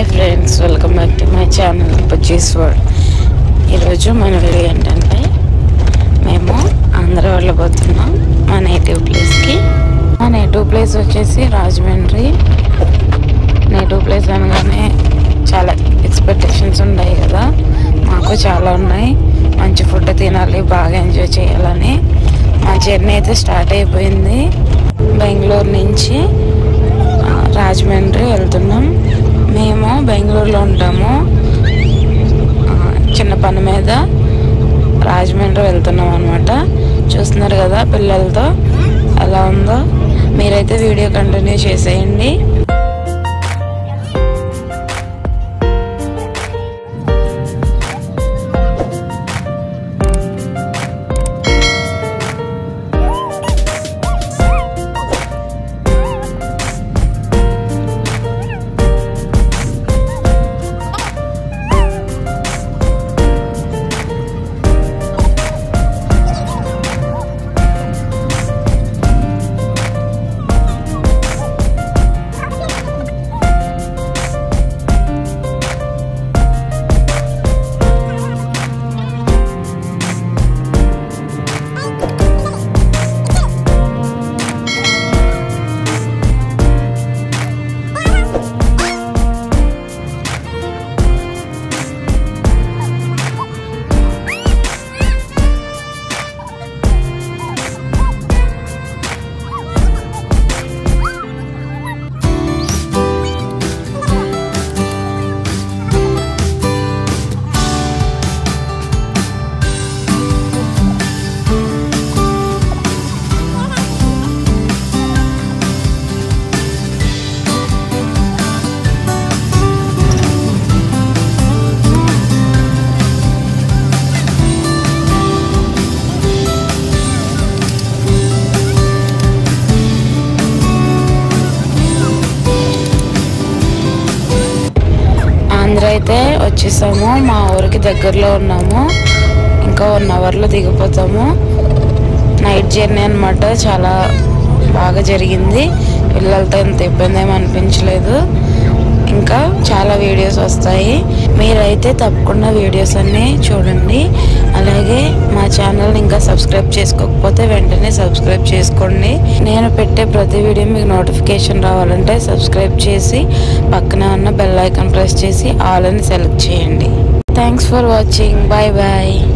hi friends welcome back to my channel Bujji's world ఈరోజు మన video ఏంటంటే మేము ఆంధ్ర వెళ్ళబోతున్నాం మా నేటివ్ ప్లేస్కి మా నేటివ్ ప్లేస్ వచ్చేసి రాజమండ్రి నేటివ్ ప్లేస్ అనగానే చాలా ఎక్స్పెక్టేషన్స్ ఉన్నాయి కదా మాకు చాలా ఉన్నాయి మంచి ఫుడ్ తినాలి బాగా ఎంజాయ్ చేయాలని మా జర్నీ అయితే స్టార్ట్ అయిపోయింది బెంగళూరు నుంచి ఆ, రాజమండ్రి వెళ్తున్నాం మేము బెంగళూరులో ఉంటాము ఆ, చిన్న పని మీద రాజమండ్రి వెళ్తున్నాం అనమాట చూస్తున్నారు కదా పిల్లలతో ఎలా ఉందో మీరైతే వీడియో కంటిన్యూ చేసేయండి ఆంధ్ర అయితే వచ్చేసాము మా ఊరికి దగ్గరలో ఉన్నాము ఇంకా వన్ అవర్లో దిగిపోతాము నైట్ జర్నీ అనమాట చాలా బాగా జరిగింది పిల్లలతో ఎంత ఇబ్బంది ఏమి అనిపించలేదు ఇంకా చాలా వీడియోస్ వస్తాయి మీరైతే తప్పకుండా వీడియోస్ అన్నీ చూడండి అలాగే మా ఛానల్ ఇంకా సబ్స్క్రైబ్ చేసుకోకపోతే వెంటనే సబ్స్క్రైబ్ చేసుకోండి నేను పెట్టే ప్రతి వీడియో మీకు నోటిఫికేషన్ రావాలంటే సబ్స్క్రైబ్ చేసి పక్కనే ఉన్న బెల్ ఐకాన్ ప్రెస్ చేసి ఆల్ అని సెలెక్ట్ చేయండి thanks for watching bye bye